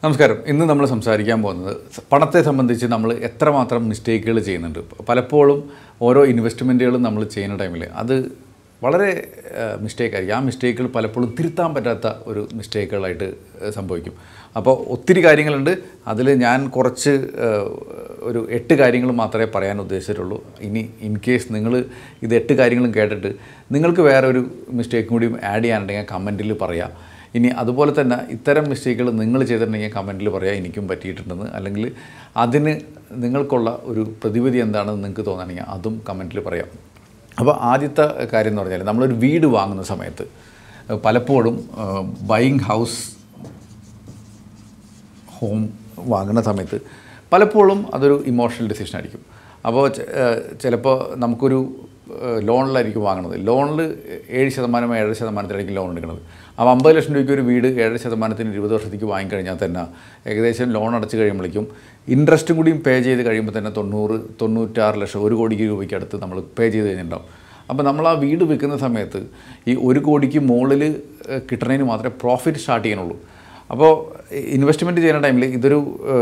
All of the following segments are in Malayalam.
നമസ്കാരം ഇന്ന് നമ്മൾ സംസാരിക്കാൻ പോകുന്നത് സ- പണത്തെ സംബന്ധിച്ച് നമ്മൾ എത്രമാത്രം മിസ്റ്റേക്കുകൾ ചെയ്യുന്നുണ്ട് പലപ്പോഴും ഓരോ ഇൻവെസ്റ്റ്മെൻറ്റുകളും നമ്മൾ ചെയ്യുന്ന ടൈമിൽ അത് വളരെ മിസ്റ്റേക്ക് ആയിരിക്കും ആ മിസ്റ്റേക്കുകൾ പലപ്പോഴും തിരുത്താൻ പറ്റാത്ത ഒരു മിസ്റ്റേക്കുകളായിട്ട് ഏഹ്, സംഭവിക്കും അപ്പോൾ ഒത്തിരി കാര്യങ്ങളുണ്ട് അതിൽ ഞാൻ കുറച്ച് ഏഹ്, ഒരു എട്ട് കാര്യങ്ങൾ മാത്രമേ പറയാൻ ഉദ്ദേശിച്ചിട്ടുള്ളൂ ഇനി ഇൻ കേസ് നിങ്ങൾ ഇത് എട്ട് കാര്യങ്ങളും കേട്ടിട്ട് നിങ്ങൾക്ക് വേറെ ഒരു മിസ്റ്റേക്കും കൂടി ആഡ് ചെയ്യാനുണ്ടെങ്കിൽ കമൻറ്റിൽ പറയാം ഇനി അതുപോലെ തന്നെ ഇത്തരം മിസ്റ്റേക്കുകൾ നിങ്ങൾ ചെയ്തിട്ടുണ്ടെങ്കിൽ കമൻറ്റിൽ പറയാം എനിക്കും പറ്റിയിട്ടുണ്ടെന്ന് അല്ലെങ്കിൽ അതിന് നിങ്ങൾക്കുള്ള ഒരു പ്രതിവിധി എന്താണെന്ന് നിങ്ങൾക്ക് തോന്നുകയാണെങ്കിൽ അതും കമൻറ്റിൽ പറയാം അപ്പോൾ ആദ്യത്തെ കാര്യം എന്ന് പറഞ്ഞാൽ നമ്മളൊരു വീട് വാങ്ങുന്ന സമയത്ത് ഏഹ്, പലപ്പോഴും ബൈയിങ് ഹൗസ് ഹോം വാങ്ങുന്ന സമയത്ത് പലപ്പോഴും അതൊരു ഇമോഷണൽ ഡിസിഷൻ ആയിരിക്കും അപ്പോൾ ചിലപ്പോൾ നമുക്കൊരു ഏഹ്, ലോണിലായിരിക്കും വാങ്ങുന്നത് ലോണിൽ ഏഴ് ശതമാനം ഏഴര ശതമാനത്തിലായിരിക്കും ലോൺ എടുക്കുന്നത് അപ്പോൾ അമ്പത് ലക്ഷം രൂപയ്ക്ക് ഒരു വീട് ഏഴര ശതമാനത്തിന് ഇരുപത് വർഷത്തേക്ക് വാങ്ങിക്കഴിഞ്ഞാൽ തന്നെ ഏകദേശം ലോൺ അടച്ച് കഴിയുമ്പോഴേക്കും ഇൻട്രസ്റ്റും കൂടിയും പേ ചെയ്ത് കഴിയുമ്പോൾ തന്നെ തൊണ്ണൂറ് തൊണ്ണൂറ്റാറ് ലക്ഷം ഒരു കോടി രൂപയ്ക്ക് അടുത്ത് നമ്മൾ പേ ചെയ്ത് കഴിഞ്ഞിട്ടുണ്ടാവും അപ്പോൾ നമ്മൾ ആ വീട് വിൽക്കുന്ന സമയത്ത് ഈ ഒരു കോടിക്ക് മുകളിൽ കിട്ടണതിന് മാത്രമേ പ്രോഫിറ്റ് സ്റ്റാർട്ട് ചെയ്യാനുള്ളൂ അപ്പോൾ ഇൻവെസ്റ്റ്മെൻറ്റ് ചെയ്യുന്ന ടൈമിൽ ഇതൊരു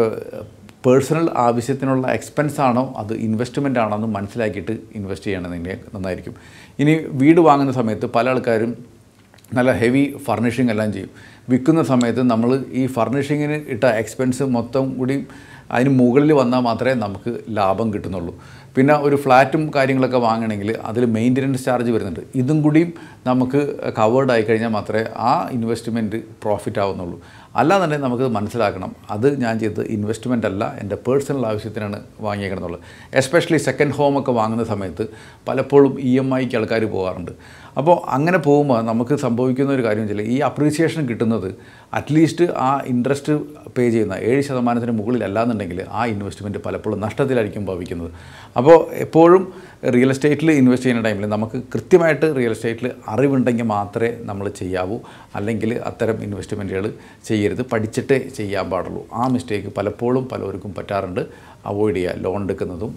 പേഴ്സണൽ ആവശ്യത്തിനുള്ള എക്സ്പെൻസ് ആണോ അത് ഇൻവെസ്റ്റ്മെൻ്റ് ആണോ എന്ന് മനസ്സിലാക്കിയിട്ട് ഇൻവെസ്റ്റ് ചെയ്യണമെന്നെങ്കിൽ നന്നായിരിക്കും ഇനി വീട് വാങ്ങുന്ന സമയത്ത് പല ആൾക്കാരും നല്ല ഹെവി ഫർണിഷിംഗ് എല്ലാം ചെയ്യും വിൽക്കുന്ന സമയത്ത് നമ്മൾ ഈ ഫർണിഷിങ്ങിന് ഇട്ട എക്സ്പെൻസ് മൊത്തം കൂടി അതിന് മുകളിൽ വന്നാൽ മാത്രമേ നമുക്ക് ലാഭം കിട്ടുന്നുള്ളൂ പിന്നെ ഒരു ഫ്ലാറ്റും കാര്യങ്ങളൊക്കെ വാങ്ങണമെങ്കിൽ അതിൽ മെയിൻ്റനൻസ് ചാർജ് വരുന്നുണ്ട് ഇതും കൂടിയും നമുക്ക് കവേർഡ് ആയി കഴിഞ്ഞാൽ മാത്രമേ ആ ഇൻവെസ്റ്റ്മെൻറ്റ് പ്രോഫിറ്റ് ആവുന്നുള്ളൂ അല്ലാന്നുണ്ടെങ്കിൽ നമുക്ക് മനസ്സിലാക്കണം അത് ഞാൻ ചെയ്തത് ഇൻവെസ്റ്റ്മെൻ്റ് അല്ല എൻ്റെ പേഴ്സണൽ ആവശ്യത്തിനാണ് വാങ്ങിയേക്കണമെന്നുള്ളത് എസ്പെഷ്യലി സെക്കൻഡ് ഹോമൊക്കെ വാങ്ങുന്ന സമയത്ത് പലപ്പോഴും ഇ എം ഐക്ക് ആൾക്കാർ പോകാറുണ്ട് അപ്പോൾ അങ്ങനെ പോകുമ്പോൾ നമുക്ക് സംഭവിക്കുന്ന ഒരു കാര്യം വെച്ചാൽ ഈ അപ്രീസിയേഷൻ കിട്ടുന്നത് അറ്റ്ലീസ്റ്റ് ആ ഇൻട്രസ്റ്റ് പേ ചെയ്യുന്ന ഏഴ് ശതമാനത്തിന് മുകളിൽ അല്ലാന്നുണ്ടെങ്കിൽ ആ ഇൻവെസ്റ്റ്മെൻറ്റ് പലപ്പോഴും നഷ്ടത്തിലായിരിക്കും ഭവിക്കുന്നത് അപ്പോൾ എപ്പോഴും റിയൽ എസ്റ്റേറ്റിൽ ഇൻവെസ്റ്റ് ചെയ്യുന്ന ടൈമിൽ നമുക്ക് കൃത്യമായിട്ട് റിയൽ എസ്റ്റേറ്റിൽ അറിവുണ്ടെങ്കിൽ മാത്രമേ നമ്മൾ ചെയ്യാവൂ അല്ലെങ്കിൽ അത്തരം ഇൻവെസ്റ്റ്മെൻറ്റുകൾ ചെയ്യരുത് പഠിച്ചിട്ടേ ചെയ്യാൻ പാടുള്ളൂ ആ മിസ്റ്റേക്ക് പലപ്പോഴും പലർക്കും പറ്റാറുണ്ട് അവോയ്ഡ് ചെയ്യുക ലോൺ എടുക്കുന്നതും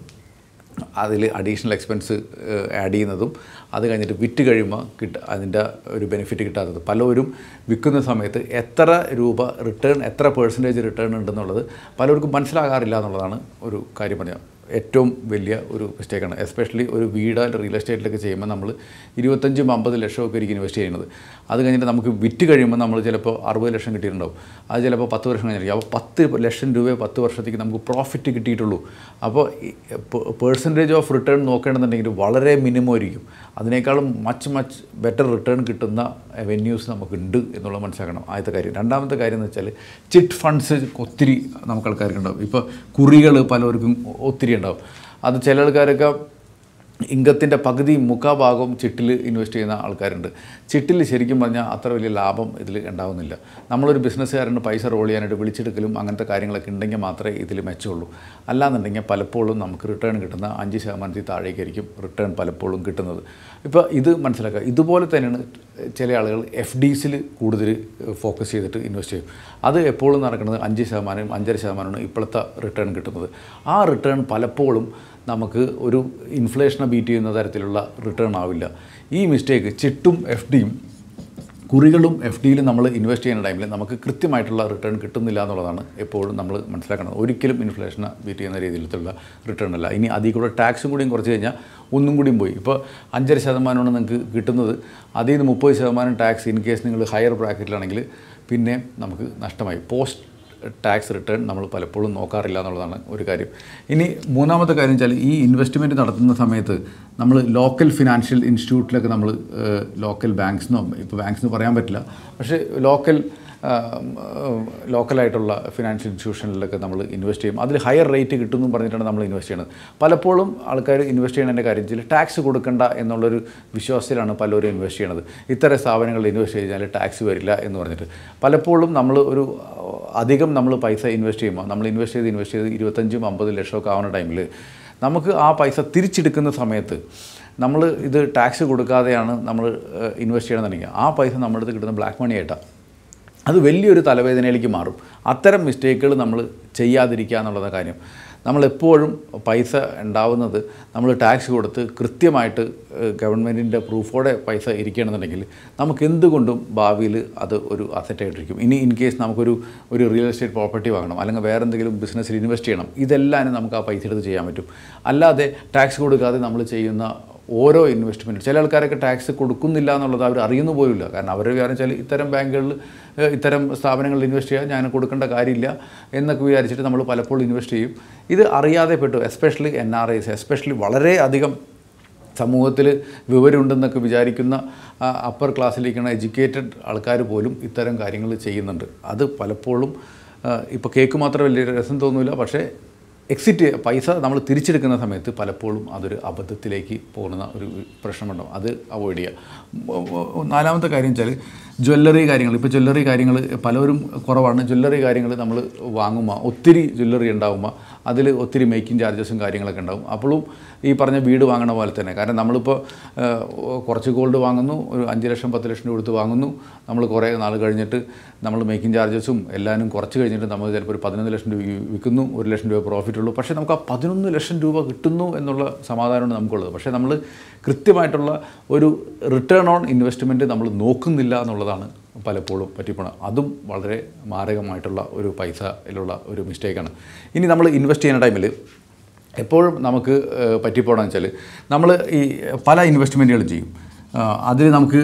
അതിൽ അഡീഷണൽ എക്സ്പെൻസ് ആഡ് ചെയ്യുന്നതും അത് കഴിഞ്ഞിട്ട് വിറ്റ് കഴിയുമ്പോൾ കിട്ട അതിൻ്റെ ഒരു ബെനിഫിറ്റ് കിട്ടാത്തത് പലരും വിൽക്കുന്ന സമയത്ത് എത്ര രൂപ റിട്ടേൺ എത്ര പേഴ്സൻറ്റേജ് റിട്ടേൺ ഉണ്ടെന്നുള്ളത് പലർക്കും മനസ്സിലാകാറില്ല എന്നുള്ളതാണ് ഒരു കാര്യം പറഞ്ഞത് ഏറ്റവും വലിയ ഒരു മിസ്റ്റേക്കാണ് എസ്പെഷ്യലി ഒരു വീട് റിയൽ എസ്റ്റേറ്റിലൊക്കെ ചെയ്യുമ്പോൾ നമ്മൾ ഇരുപത്തഞ്ചും അമ്പത് ലക്ഷമൊക്കെ ആയിരിക്കും ഇൻവെസ്റ്റ് ചെയ്യുന്നത് അത് കഴിഞ്ഞിട്ട് നമുക്ക് വിറ്റ് കഴിയുമ്പോൾ നമ്മൾ ചിലപ്പോൾ അറുപത് ലക്ഷം കിട്ടിയിട്ടുണ്ടാവും അത് ചിലപ്പോൾ പത്ത് വർഷം കഴിഞ്ഞിരിക്കും അപ്പോൾ പത്ത് ലക്ഷം രൂപ പത്ത് വർഷത്തേക്ക് നമുക്ക് പ്രോഫിറ്റ് കിട്ടിയിട്ടുള്ളൂ അപ്പോൾ പേഴ്സൻറ്റേജ് ഓഫ് റിട്ടേൺ നോക്കേണ്ടതുണ്ടെങ്കിൽ വളരെ മിനിമം ആയിരിക്കും അതിനേക്കാളും മച്ച് മച്ച് ബെറ്റർ റിട്ടേൺ കിട്ടുന്ന വെന്യൂസ് നമുക്കുണ്ട് എന്നുള്ളത് മനസ്സിലാക്കണം ആദ്യത്തെ കാര്യം രണ്ടാമത്തെ കാര്യം എന്ന് വെച്ചാൽ ചിറ്റ് ഫണ്ട്സ് ഒത്തിരി നമുക്ക് ആൾക്കാർക്ക് ഉണ്ടാവും ഇപ്പോൾ കുറികൾ പലർക്കും ഒത്തിരി ഉണ്ടാവും അത് ചില ആൾക്കാരൊക്കെ ഇംഗത്തിൻ്റെ പകുതി മുക്കാഭാഗവും ചിട്ടിൽ ഇൻവെസ്റ്റ് ചെയ്യുന്ന ആൾക്കാരുണ്ട് ചിട്ടിൽ ശരിക്കും പറഞ്ഞാൽ അത്ര വലിയ ലാഭം ഇതിൽ ഉണ്ടാവുന്നില്ല നമ്മളൊരു ബിസിനസ്സുകാരന് പൈസ റോൾ ചെയ്യാനായിട്ട് വിളിച്ചെടുക്കലും അങ്ങനത്തെ കാര്യങ്ങളൊക്കെ ഉണ്ടെങ്കിൽ മാത്രമേ ഇതിൽ മെച്ചമുള്ളൂ അല്ലാന്നുണ്ടെങ്കിൽ പലപ്പോഴും നമുക്ക് റിട്ടേൺ കിട്ടുന്ന അഞ്ച് ശതമാനത്തിൽ താഴേക്കായിരിക്കും റിട്ടേൺ പലപ്പോഴും കിട്ടുന്നത് ഇപ്പോൾ ഇത് മനസ്സിലാക്കുക ഇതുപോലെ തന്നെയാണ് ചില ആളുകൾ എഫ് ഡീസിൽ കൂടുതൽ ഫോക്കസ് ചെയ്തിട്ട് ഇൻവെസ്റ്റ് ചെയ്യും അത് എപ്പോഴും നടക്കുന്നത് അഞ്ച് ശതമാനം അഞ്ചര ശതമാനമാണ് ഇപ്പോഴത്തെ റിട്ടേൺ കിട്ടുന്നത് ആ റിട്ടേൺ പലപ്പോഴും നമുക്ക് ഒരു ഇൻഫ്ലേഷനെ ബീറ്റ് ചെയ്യുന്ന തരത്തിലുള്ള റിട്ടേൺ ആവില്ല ഈ മിസ്റ്റേക്ക് ചിട്ടും എഫ് ഡിയും കുറികളും എഫ് ഡിയിലും നമ്മൾ ഇൻവെസ്റ്റ് ചെയ്യുന്ന ടൈമിൽ നമുക്ക് കൃത്യമായിട്ടുള്ള റിട്ടേൺ കിട്ടുന്നില്ല എന്നുള്ളതാണ് എപ്പോഴും നമ്മൾ മനസ്സിലാക്കണം ഒരിക്കലും ഇൻഫ്ലേഷനെ ബീറ്റ് ചെയ്യുന്ന രീതിയിലുള്ള റിട്ടേൺ അല്ല ഇനി അതിൽ കൂടെ ടാക്സും കൂടിയും കുറച്ച് കഴിഞ്ഞാൽ ഒന്നും കൂടിയും പോയി ഇപ്പോൾ അഞ്ചര ശതമാനമാണ് നിങ്ങൾക്ക് കിട്ടുന്നത് അതിൽ നിന്ന് മുപ്പത് ശതമാനം ടാക്സ് ഇൻ കേസ് നിങ്ങൾ ഹയർ ബ്രാക്കറ്റിലാണെങ്കിൽ പിന്നെ നമുക്ക് നഷ്ടമായി പോസ്റ്റ് ടാക്സ് റിട്ടേൺ നമ്മൾ പലപ്പോഴും നോക്കാറില്ല എന്നുള്ളതാണ് ഒരു കാര്യം ഇനി മൂന്നാമത്തെ കാര്യം വെച്ചാൽ ഈ ഇൻവെസ്റ്റ്മെൻറ്റ് നടത്തുന്ന സമയത്ത് നമ്മൾ ലോക്കൽ ഫിനാൻഷ്യൽ ഇൻസ്റ്റിറ്റ്യൂട്ടിലൊക്കെ നമ്മൾ ലോക്കൽ ബാങ്ക്സിനോ ഇപ്പോൾ ബാങ്ക്സ് എന്ന് പറയാൻ പറ്റില്ല പക്ഷേ ലോക്കൽ ലോക്കലായിട്ടുള്ള ഫിനാൻഷ്യൽ ഇൻസ്റ്റിറ്റ്യൂഷനിലൊക്കെ നമ്മൾ ഇൻവെസ്റ്റ് ചെയ്യും അതിൽ ഹയർ റേറ്റ് കിട്ടുമെന്നും പറഞ്ഞിട്ടാണ് നമ്മൾ ഇൻവെസ്റ്റ് ചെയ്യുന്നത് പലപ്പോഴും ആൾക്കാർ ഇൻവെസ്റ്റ് ചെയ്യുന്നതിൻ്റെ കാര്യത്തിൽ ടാക്സ് കൊടുക്കണ്ട എന്നുള്ളൊരു വിശ്വാസത്തിലാണ് പലരും ഇൻവെസ്റ്റ് ചെയ്യണത് ഇത്തരം സ്ഥാപനങ്ങളിൽ ഇൻവെസ്റ്റ് ചെയ്താൽ ടാക്സ് വരില്ല എന്ന് പറഞ്ഞിട്ട് പലപ്പോഴും നമ്മൾ ഒരു അധികം നമ്മൾ പൈസ ഇൻവെസ്റ്റ് ചെയ്യുമ്പോൾ നമ്മൾ ഇൻവെസ്റ്റ് ചെയ്ത് ഇൻവെസ്റ്റ് ചെയ്ത് ഇരുപത്തഞ്ചും അമ്പത് ലക്ഷമൊക്കെ ആവുന്ന ടൈമിൽ നമുക്ക് ആ പൈസ തിരിച്ചെടുക്കുന്ന സമയത്ത് നമ്മൾ ഇത് ടാക്സ് കൊടുക്കാതെയാണ് നമ്മൾ ഇൻവെസ്റ്റ് ചെയ്യണമെന്നുണ്ടെങ്കിൽ ആ പൈസ നമ്മുടെ അടുത്ത് കിട്ടുന്ന ബ്ലാക്ക് മണി ആയിട്ടാണ് അത് വലിയൊരു തലവേദനയിലേക്ക് മാറും അത്തരം മിസ്റ്റേക്കുകൾ നമ്മൾ ചെയ്യാതിരിക്കുക എന്നുള്ളത് കാര്യം നമ്മളെപ്പോഴും പൈസ ഉണ്ടാവുന്നത് നമ്മൾ ടാക്സ് കൊടുത്ത് കൃത്യമായിട്ട് ഗവൺമെൻറ്റിൻ്റെ പ്രൂഫോടെ പൈസ ഇരിക്കുകയാണെന്നുണ്ടെങ്കിൽ നമുക്ക് എന്തുകൊണ്ടും ഭാവിയിൽ അത് ഒരു അസറ്റായിട്ടിരിക്കും ഇനി ഇൻ കേസ് നമുക്കൊരു ഒരു റിയൽ എസ്റ്റേറ്റ് പ്രോപ്പർട്ടി വാങ്ങണം അല്ലെങ്കിൽ വേറെ എന്തെങ്കിലും ബിസിനസ്സിൽ ഇൻവെസ്റ്റ് ചെയ്യണം ഇതെല്ലാം നമുക്ക് ആ പൈസ എടുത്ത് ചെയ്യാൻ പറ്റും അല്ലാതെ ടാക്സ് കൊടുക്കാതെ നമ്മൾ ചെയ്യുന്ന ഓരോ ഇൻവെസ്റ്റ്മെൻറ്റ് ചില ആൾക്കാരൊക്കെ ടാക്സ് കൊടുക്കുന്നില്ല എന്നുള്ളത് അവർ അറിയുന്നു പോലുമില്ല കാരണം അവർ വിചാരിച്ചാൽ ഇത്തരം ബാങ്കുകളിൽ ഏഹ്, ഇത്തരം സ്ഥാപനങ്ങളിൽ ഇൻവെസ്റ്റ് ചെയ്യാൻ ഞാൻ കൊടുക്കേണ്ട കാര്യമില്ല എന്നൊക്കെ വിചാരിച്ചിട്ട് നമ്മൾ പലപ്പോഴും ഇൻവെസ്റ്റ് ചെയ്യും ഇത് അറിയാതെ പെട്ടു especially N R Is especially വളരെ അധികം സമൂഹത്തിൽ വിവരമുണ്ടെന്നൊക്കെ വിചാരിക്കുന്ന അപ്പർ ക്ലാസ്സിലിരിക്കുന്ന എഡ്യൂക്കേറ്റഡ് ആൾക്കാർ പോലും ഇത്തരം കാര്യങ്ങൾ ചെയ്യുന്നുണ്ട് അത് പലപ്പോഴും ഇപ്പോൾ കേക്ക് മാത്രം വലിയ രസം തോന്നില്ല പക്ഷേ എക്സിറ്റ് പൈസ നമ്മൾ തിരിച്ചെടുക്കുന്ന സമയത്ത് പലപ്പോഴും അതൊരു അബദ്ധത്തിലേക്ക് പോകുന്ന ഒരു പ്രശ്നമുണ്ടാവും അത് അവോയ്ഡ് ചെയ്യുക നാലാമത്തെ കാര്യം വെച്ചാൽ ജ്വല്ലറി കാര്യങ്ങൾ ഇപ്പോൾ ജ്വല്ലറി കാര്യങ്ങൾ പലരും കുറവാണ് ജ്വല്ലറി കാര്യങ്ങൾ നമ്മൾ വാങ്ങുമ്പോൾ ഒത്തിരി ജ്വല്ലറി ഉണ്ടാകുമ്പോൾ അതിൽ ഒത്തിരി മേക്കിംഗ് ചാർജസും കാര്യങ്ങളൊക്കെ ഉണ്ടാവും അപ്പോഴും ഈ പറഞ്ഞ വീട് വാങ്ങണ പോലെ തന്നെ കാരണം നമ്മളിപ്പോൾ ആ, കുറച്ച് ഗോൾഡ് വാങ്ങുന്നു ഒരു അഞ്ച് ലക്ഷം പത്ത് ലക്ഷം രൂപ കൊടുത്ത് വാങ്ങുന്നു നമ്മൾ കുറേ നാൾ കഴിഞ്ഞിട്ട് നമ്മൾ മേക്കിംഗ് ചാർജസും എല്ലാവരും കുറച്ച് കഴിഞ്ഞിട്ട് നമ്മൾ ചിലപ്പോൾ ഒരു പതിനൊന്ന് ലക്ഷം രൂപ വിൽക്കുന്നു ഒരു ലക്ഷം രൂപ പ്രോഫിറ്റ് ഉള്ളൂ പക്ഷേ നമുക്ക് ആ പതിനൊന്ന് ലക്ഷം രൂപ കിട്ടുന്നു എന്നുള്ള സമാധാനമാണ് നമുക്കുള്ളത് പക്ഷേ നമ്മൾ കൃത്യമായിട്ടുള്ള ഒരു റിട്ടേൺ ഓൺ ഇൻവെസ്റ്റ്മെൻറ്റ് നമ്മൾ നോക്കുന്നില്ല എന്നുള്ളതാണ് പലപ്പോഴും പറ്റിപ്പോണം അതും വളരെ മാരകമായിട്ടുള്ള ഒരു പൈസയിലുള്ള ഒരു മിസ്റ്റേക്കാണ് ഇനി നമ്മൾ ഇൻവെസ്റ്റ് ചെയ്യുന്ന ടൈമിൽ എപ്പോഴും നമുക്ക് ഏഹ്, പറ്റിപ്പോണെന്ന് വെച്ചാൽ നമ്മൾ ഈ പല ഇൻവെസ്റ്റ്മെൻറ്റുകളും ചെയ്യും അതിൽ നമുക്ക്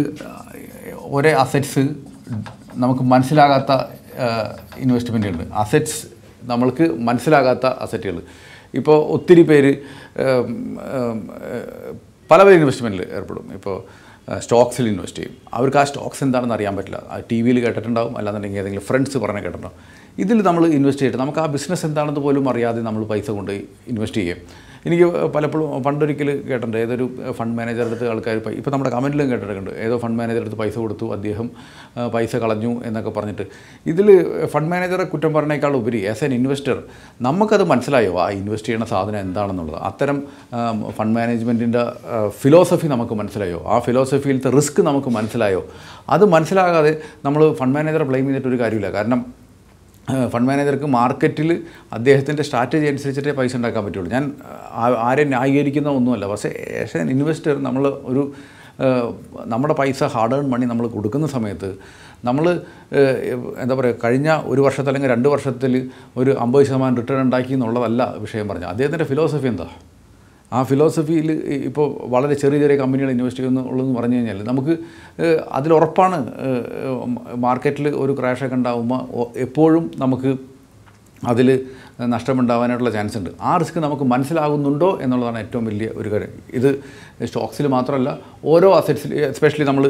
ഒരേ അസറ്റ്സ് നമുക്ക് മനസ്സിലാകാത്ത ഇൻവെസ്റ്റ്മെൻറ്റുകളുണ്ട് അസറ്റ്സ് നമ്മൾക്ക് മനസ്സിലാകാത്ത അസറ്റുകൾ ഇപ്പോൾ ഒത്തിരി പേര് ഏം, ഏം, ഏഹ്, പല പല ഇൻവെസ്റ്റ്മെൻറ്റിൽ ഏർപ്പെടും ഇപ്പോൾ സ്റ്റോക്സിൽ ഇൻവെസ്റ്റ് ചെയ്യും അവർക്ക് ആ സ്റ്റോക്സ് എന്താണെന്ന് അറിയാൻ പറ്റില്ല ടി വിയിൽ കേട്ടിട്ടുണ്ടാവും അല്ലാന്നുണ്ടെങ്കിൽ ഏതെങ്കിലും ഫ്രണ്ട്സ് പറഞ്ഞ് കേട്ടിട്ടുണ്ടാവും ഇതിൽ നമ്മൾ ഇൻവെസ്റ്റ് ചെയ്തിട്ട് നമുക്ക് ആ ബിസിനസ് എന്താണെന്ന് പോലും അറിയാതെ നമ്മൾ പൈസ കൊണ്ട് ഇൻവെസ്റ്റ് ചെയ്യും എനിക്ക് പലപ്പോഴും പണ്ടൊരിക്കൽ കേട്ടിട്ടുണ്ട് ഏതൊരു ഫണ്ട് മാനേജർ അടുത്ത് ആൾക്കാർ ഇപ്പോൾ നമ്മുടെ കമൻറ്റിലും കേട്ടിട്ടുണ്ട് ഏതോ ഫണ്ട് മാനേജർ അടുത്ത് പൈസ കൊടുത്തു അദ്ദേഹം ആ, പൈസ കളഞ്ഞു എന്നൊക്കെ പറഞ്ഞിട്ട് ഇതിൽ ഫണ്ട് മാനേജറെ കുറ്റം പറഞ്ഞേക്കാൾ ഉപരി ആസ് എൻ ഇൻവെസ്റ്റർ നമുക്കത് മനസ്സിലായോ ആ ഇൻവെസ്റ്റ് ചെയ്യുന്ന സാധനം എന്താണെന്നുള്ളത് അത്തരം ഫണ്ട് മാനേജ്മെൻറ്റിൻ്റെ ഫിലോസഫി നമുക്ക് മനസ്സിലായോ ആ ഫിലോസഫിയിലത്തെ റിസ്ക് നമുക്ക് മനസ്സിലായോ അത് മനസ്സിലാകാതെ നമ്മൾ ഫണ്ട് മാനേജറെ ബ്ലെയിം ചെയ്തിട്ട് ഒരു കാര്യമില്ല കാരണം ഏഹ് ഫണ്ട് മാനേജർക്ക് മാർക്കറ്റിൽ അദ്ദേഹത്തിൻ്റെ സ്ട്രാറ്റജി അനുസരിച്ചിട്ടേ പൈസ ഉണ്ടാക്കാൻ പറ്റുള്ളൂ ഞാൻ ആ- ആരെ ന്യായീകരിക്കുന്ന ഒന്നുമല്ല പക്ഷേ ആസ് എൻ ഇൻവെസ്റ്റർ നമ്മൾ ഒരു ഏഹ് നമ്മുടെ പൈസ ഹാർഡ് ഏൺ മണി നമ്മൾ കൊടുക്കുന്ന സമയത്ത് നമ്മൾ എന്താ പറയുക കഴിഞ്ഞ ഒരു വർഷത്തിൽ അല്ലെങ്കിൽ രണ്ട് വർഷത്തിൽ ഒരു അമ്പത് ശതമാനം റിട്ടേൺ ഉണ്ടാക്കി എന്നുള്ളതല്ല വിഷയം പറഞ്ഞത് അദ്ദേഹത്തിൻ്റെ ഫിലോസഫി എന്താ ആ ഫിലോസഫിയിൽ ഇപ്പോൾ വളരെ ചെറിയ ചെറിയ കമ്പനികൾ ഇൻവെസ്റ്റ് ചെയ്യുന്നുള്ളതെന്ന് പറഞ്ഞു കഴിഞ്ഞാൽ നമുക്ക് ഏഹ്, അതിലുറപ്പാണ് മാർക്കറ്റിൽ ഒരു ക്രാഷൊക്കെ ഉണ്ടാകുമ്പോൾ ഒ- എപ്പോഴും നമുക്ക് അതിൽ നഷ്ടമുണ്ടാവാനായിട്ടുള്ള ചാൻസ് ഉണ്ട് ആ റിസ്ക് നമുക്ക് മനസ്സിലാകുന്നുണ്ടോ എന്നുള്ളതാണ് ഏറ്റവും വലിയ ഒരു കാര്യം ഇത് സ്റ്റോക്സിൽ മാത്രമല്ല ഓരോ അസറ്റ്സിൽ എസ്പെഷ്യലി നമ്മൾ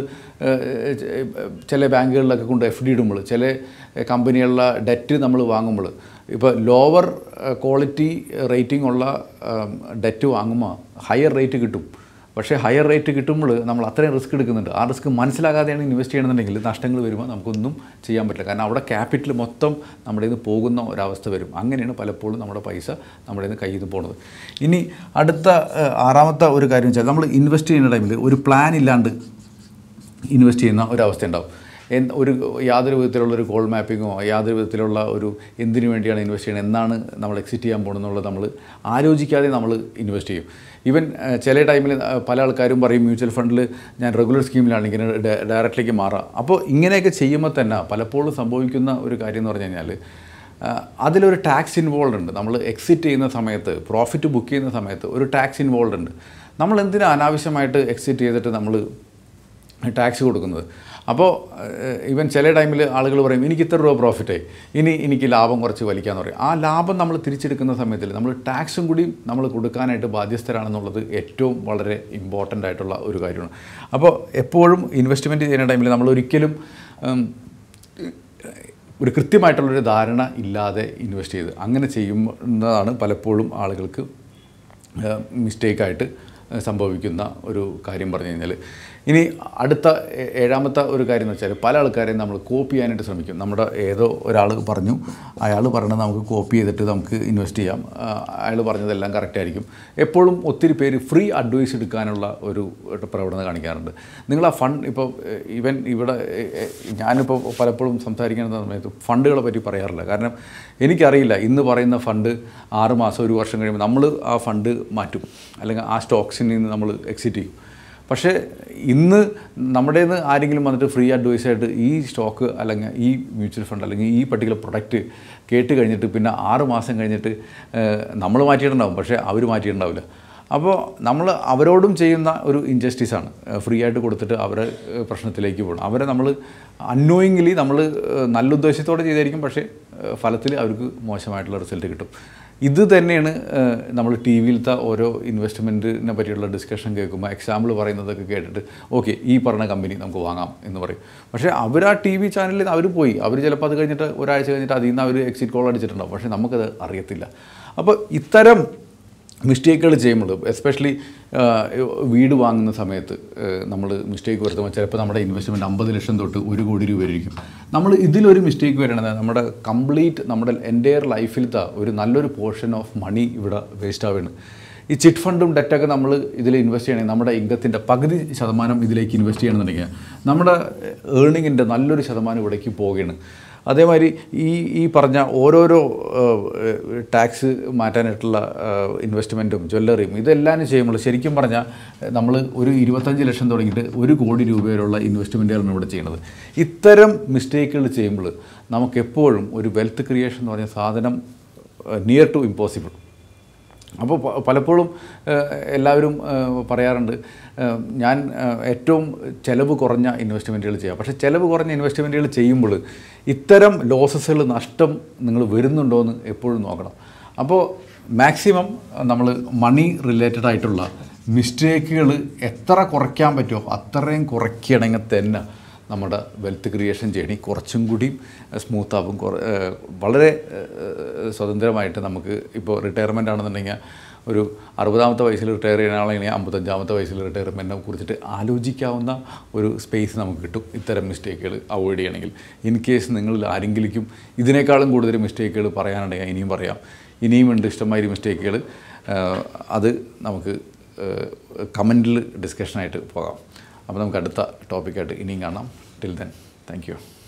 ചില ബാങ്കുകളിലൊക്കെ കൊണ്ട് എഫ് ഡി ഇടുമ്പോൾ ചില കമ്പനികളിലെ ഡെറ്റ് നമ്മൾ വാങ്ങുമ്പോൾ ഇപ്പോൾ ലോവർ ക്വാളിറ്റി റേറ്റിംഗ് ഉള്ള ഡെറ്റ് വാങ്ങുമ്പോൾ ഹയർ റേറ്റ് കിട്ടും പക്ഷേ ഹയർ റേറ്റ് കിട്ടുമ്പോൾ നമ്മൾ അത്രയും റിസ്ക് എടുക്കുന്നുണ്ട് ആ റിസ്ക് മനസ്സിലാകാതെയാണ് ഇൻവെസ്റ്റ് ചെയ്യണമെന്നുണ്ടെങ്കിൽ നഷ്ടങ്ങൾ വരുമ്പോൾ നമുക്കൊന്നും ചെയ്യാൻ പറ്റില്ല കാരണം അവിടെ ക്യാപിറ്റൽ മൊത്തം നമ്മുടെ നിന്ന് പോകുന്ന ഒരവസ്ഥ വരും അങ്ങനെയാണ് പലപ്പോഴും നമ്മുടെ പൈസ നമ്മുടെ നിന്ന് കയ്യിൽ നിന്ന് പോകുന്നത് ഇനി അടുത്ത ഏഹ്, ആറാമത്തെ ഒരു കാര്യം വെച്ചാൽ നമ്മൾ ഇൻവെസ്റ്റ് ചെയ്യുന്ന ടൈമിൽ ഒരു പ്ലാൻ ഇല്ലാണ്ട് ഇൻവെസ്റ്റ് ചെയ്യുന്ന ഒരവസ്ഥ ഉണ്ടാവും എന്ത് ഒരു യാതൊരു വിധത്തിലുള്ള ഒരു കോൾ മാപ്പിങ്ങോ യാതൊരു വിധത്തിലുള്ള ഒരു എന്തിനു വേണ്ടിയാണ് ഇൻവെസ്റ്റ് ചെയ്യുന്നത് എന്നാണ് നമ്മൾ എക്സിറ്റ് ചെയ്യാൻ പോകുന്നത് നമ്മൾ ആലോചിക്കാതെ നമ്മൾ ഇൻവെസ്റ്റ് ചെയ്യും ഈവൻ ചില ടൈമിൽ പല ആൾക്കാരും പറയും മ്യൂച്വൽ ഫണ്ടിൽ ഞാൻ റെഗുലർ സ്കീമിലാണ് ഇങ്ങനെ ഡ- ഡയറക്റ്റിലേക്ക് മാറുക അപ്പോൾ ഇങ്ങനെയൊക്കെ ചെയ്യുമ്പോൾ തന്നെ പലപ്പോഴും സംഭവിക്കുന്ന ഒരു കാര്യം എന്ന് പറഞ്ഞു കഴിഞ്ഞാൽ ആ, അതിലൊരു ടാക്സ് ഇൻവോൾവ് ഉണ്ട് നമ്മൾ എക്സിറ്റ് ചെയ്യുന്ന സമയത്ത് പ്രോഫിറ്റ് ബുക്ക് ചെയ്യുന്ന സമയത്ത് ഒരു ടാക്സ് ഇൻവോൾവ് ഉണ്ട് നമ്മൾ എന്തിനാ അനാവശ്യമായിട്ട് എക്സിറ്റ് ചെയ്തിട്ട് നമ്മൾ ടാക്സ് കൊടുക്കുന്നത് അപ്പോൾ ഈവൻ ചില ടൈമിൽ ആളുകൾ പറയും എനിക്ക് ഇത്ര രൂപ പ്രോഫിറ്റായി ഇനി എനിക്ക് ലാഭം കുറച്ച് വലിക്കാമെന്ന് പറയും ആ ലാഭം നമ്മൾ തിരിച്ചെടുക്കുന്ന സമയത്തിൽ നമ്മൾ ടാക്സും കൂടി നമ്മൾ കൊടുക്കാനായിട്ട് ബാധ്യസ്ഥരാണെന്നുള്ളത് ഏറ്റവും വളരെ ഇമ്പോർട്ടൻ്റ് ആയിട്ടുള്ള ഒരു കാര്യമാണ് അപ്പോൾ എപ്പോഴും ഇൻവെസ്റ്റ്മെൻറ്റ് ചെയ്യുന്ന ടൈമിൽ നമ്മൾ ഒരിക്കലും ഉം, ഒരു കൃത്യമായിട്ടുള്ളൊരു ധാരണ ഇല്ലാതെ ഇൻവെസ്റ്റ് ചെയ്ത് അങ്ങനെ ചെയ്യുന്നതാണ് പലപ്പോഴും ആളുകൾക്ക് മിസ്റ്റേക്കായിട്ട് ഏഹ്, സംഭവിക്കുന്ന ഒരു കാര്യം പറഞ്ഞു കഴിഞ്ഞാൽ ഇനി അടുത്ത ഏ- ഏഴാമത്തെ ഒരു കാര്യം എന്ന് വെച്ചാൽ പല ആൾക്കാരെയും നമ്മൾ കോപ്പി ചെയ്യാനായിട്ട് ശ്രമിക്കും നമ്മുടെ ഏതോ ഒരാൾ പറഞ്ഞു അയാൾ പറഞ്ഞത് നമുക്ക് കോപ്പി ചെയ്തിട്ട് നമുക്ക് ഇൻവെസ്റ്റ് ചെയ്യാം അയാൾ പറഞ്ഞതെല്ലാം കറക്റ്റ് ആയിരിക്കും എപ്പോഴും ഒത്തിരി പേര് ഫ്രീ അഡ്വൈസ് എടുക്കാനുള്ള ഒരു പ്രവണത കാണിക്കാറുണ്ട് നിങ്ങൾ ആ ഫണ്ട് ഇപ്പോൾ ഈവൻ ഇവിടെ ഏ, ഏ, ഞാനിപ്പോൾ പലപ്പോഴും സംസാരിക്കുന്ന സമയത്ത് ഫണ്ടുകളെ പറ്റി പറയാറില്ല കാരണം എനിക്കറിയില്ല ഇന്ന് പറയുന്ന ഫണ്ട് ആറ് മാസം ഒരു വർഷം കഴിയുമ്പോൾ നമ്മൾ ആ ഫണ്ട് മാറ്റും അല്ലെങ്കിൽ ആ സ്റ്റോക്സിൽ നിന്ന് നമ്മൾ എക്സിറ്റ് ചെയ്യും പക്ഷേ ഇന്ന് നമ്മുടെ നിന്ന് ആരെങ്കിലും വന്നിട്ട് ഫ്രീ അഡ്വൈസ് ആയിട്ട് ഈ സ്റ്റോക്ക് അല്ലെങ്കിൽ ഈ മ്യൂച്വൽ ഫണ്ട് അല്ലെങ്കിൽ ഈ പർട്ടിക്കുലർ പ്രൊഡക്റ്റ് കേട്ട് കഴിഞ്ഞിട്ട് പിന്നെ ആറ് മാസം കഴിഞ്ഞിട്ട് നമ്മൾ മാറ്റിയിട്ടുണ്ടാവും പക്ഷേ അവർ മാറ്റിയിട്ടുണ്ടാവില്ല അപ്പോൾ നമ്മൾ അവരോടും ചെയ്യുന്ന ഒരു ഇൻജസ്റ്റിസാണ് ഫ്രീ ആയിട്ട് കൊടുത്തിട്ട് അവരെ ഏഹ്, പ്രശ്നത്തിലേക്ക് പോകണം അവരെ നമ്മൾ അൺനോയിങ്ലി നമ്മൾ നല്ല ഉദ്ദേശത്തോടെ ചെയ്തായിരിക്കും പക്ഷേ ഫലത്തിൽ അവർക്ക് മോശമായിട്ടുള്ള റിസൾട്ട് കിട്ടും ഇത് തന്നെയാണ് നമ്മൾ ടി വിയിലത്തെ ഓരോ ഇൻവെസ്റ്റ്മെൻറ്റിനെ പറ്റിയുള്ള ഡിസ്കഷൻ കേൾക്കുമ്പോൾ എക്സാമ്പിൾ പറയുന്നതൊക്കെ കേട്ടിട്ട് ഓക്കെ ഈ പറഞ്ഞ കമ്പനി നമുക്ക് വാങ്ങാം എന്ന് പറയും പക്ഷേ അവർ ആ ടി വി ചാനലിൽ അവർ പോയി അവർ ചിലപ്പോൾ അത് കഴിഞ്ഞിട്ട് ഒരാഴ്ച കഴിഞ്ഞിട്ട് അതിൽ നിന്ന് അവർ എക്സിറ്റ് കോൾ അടിച്ചിട്ടുണ്ടാവും പക്ഷേ നമുക്കത് അറിയത്തില്ല അപ്പോൾ ഇത്തരം മിസ്റ്റേക്കുകൾ ചെയ്യുമ്പോൾ എസ്പെഷ്യലി വീട് വാങ്ങുന്ന സമയത്ത് നമ്മൾ മിസ്റ്റേക്ക് വരുത്തുമ്പോൾ ചിലപ്പോൾ നമ്മുടെ ഇൻവെസ്റ്റ്മെൻറ്റ് അമ്പത് ലക്ഷം തൊട്ട് ഒരു കോടി രൂപ ആയിരിക്കും നമ്മൾ ഇതിലൊരു മിസ്റ്റേക്ക് വരണത് നമ്മുടെ കംപ്ലീറ്റ് നമ്മുടെ എൻ്റയർ ലൈഫിലത്തെ ഒരു നല്ലൊരു പോർഷൻ ഓഫ് മണി ഇവിടെ വേസ്റ്റ് ആവുകയാണ് ഈ ചിറ്റ് ഫണ്ടും ഡെറ്റൊക്കെ നമ്മൾ ഇതിൽ ഇൻവെസ്റ്റ് ചെയ്യണമെങ്കിൽ നമ്മുടെ ഇൻകത്തിൻ്റെ പകുതി ശതമാനം ഇതിലേക്ക് ഇൻവെസ്റ്റ് ചെയ്യണമെന്നുണ്ടെങ്കിൽ നമ്മുടെ ഏർണിങ്ങിൻ്റെ നല്ലൊരു ശതമാനം ഇവിടേക്ക് പോവുകയാണ് അതേമാതിരി ഈ ഈ പറഞ്ഞ ഓരോരോ ടാക്സ് മാറ്റാനായിട്ടുള്ള ഇൻവെസ്റ്റ്മെൻറ്റും ജ്വല്ലറിയും ഇതെല്ലാം ചെയ്യുമ്പോൾ ശരിക്കും പറഞ്ഞാൽ നമ്മൾ ഒരു ഇരുപത്തഞ്ച് ലക്ഷം തുടങ്ങിയിട്ട് ഒരു കോടി രൂപ വരെയുള്ള ഇൻവെസ്റ്റ്മെൻറ്റുകളാണ് ഇവിടെ ചെയ്യുന്നത് ഇത്തരം മിസ്റ്റേക്കുകൾ ചെയ്യുമ്പോൾ നമുക്ക് എപ്പോഴും ഒരു വെൽത്ത് ക്രിയേഷൻ എന്ന് പറഞ്ഞ സാധനം നിയർ ടു ഇമ്പോസിബിൾ അപ്പോൾ പ- പലപ്പോഴും ഏഹ്, എല്ലാവരും ഏഹ്, പറയാറുണ്ട് ഏഹ്, ഞാൻ ഏഹ്, ഏറ്റവും ചിലവ് കുറഞ്ഞ ഇൻവെസ്റ്റ്മെൻറ്റുകൾ ചെയ്യാം പക്ഷേ ചിലവ് കുറഞ്ഞ ഇൻവെസ്റ്റ്മെൻറ്റുകൾ ചെയ്യുമ്പോൾ ഇത്തരം ലോസസുകൾ നഷ്ടം നിങ്ങൾ വരുന്നുണ്ടോ എന്ന് എപ്പോഴും നോക്കണം അപ്പോൾ മാക്സിമം നമ്മൾ മണി റിലേറ്റഡ് ആയിട്ടുള്ള മിസ്റ്റേക്കുകൾ എത്ര കുറയ്ക്കാൻ പറ്റുമോ അത്രയും കുറയ്ക്കണമെങ്കിൽ തന്നെ നമ്മുടെ വെൽത്ത് ക്രിയേഷൻ ജേണി കുറച്ചും കൂടി സ്മൂത്ത് ആവും കുറ- ഏഹ് വളരെ ഏഹ് സ്വതന്ത്രമായിട്ട് നമുക്ക് ഇപ്പോൾ റിട്ടയർമെൻ്റ് ആണെന്നുണ്ടെങ്കിൽ ഒരു അറുപതാമത്തെ വയസ്സിൽ റിട്ടയർ ചെയ്യാനാണെങ്കിൽ അമ്പത്തഞ്ചാമത്തെ വയസ്സിൽ റിട്ടയർമെൻറ്റിനെ കുറിച്ചിട്ട് ആലോചിക്കാവുന്ന ഒരു സ്പേസ് നമുക്ക് കിട്ടും ഇത്തരം മിസ്റ്റേക്കുകൾ അവോയ്ഡ് ചെയ്യണമെങ്കിൽ ഇൻ കേസ് നിങ്ങളിൽ ആരെങ്കിലും ഇതിനേക്കാളും കൂടുതൽ മിസ്റ്റേക്കുകൾ പറയാനുണ്ടെങ്കിൽ ഇനിയും പറയാം ഇനിയും ഉണ്ട് ഇഷ്ടമാതിരി മിസ്റ്റേക്കുകൾ അത് നമുക്ക് കമൻറ്റിൽ ഡിസ്കഷനായിട്ട് പോകാം അപ്പോൾ നമുക്ക് അടുത്ത ടോപ്പിക്കായിട്ട് ഇനിയും കാണാം ടിൽ ദെൻ താങ്ക് യു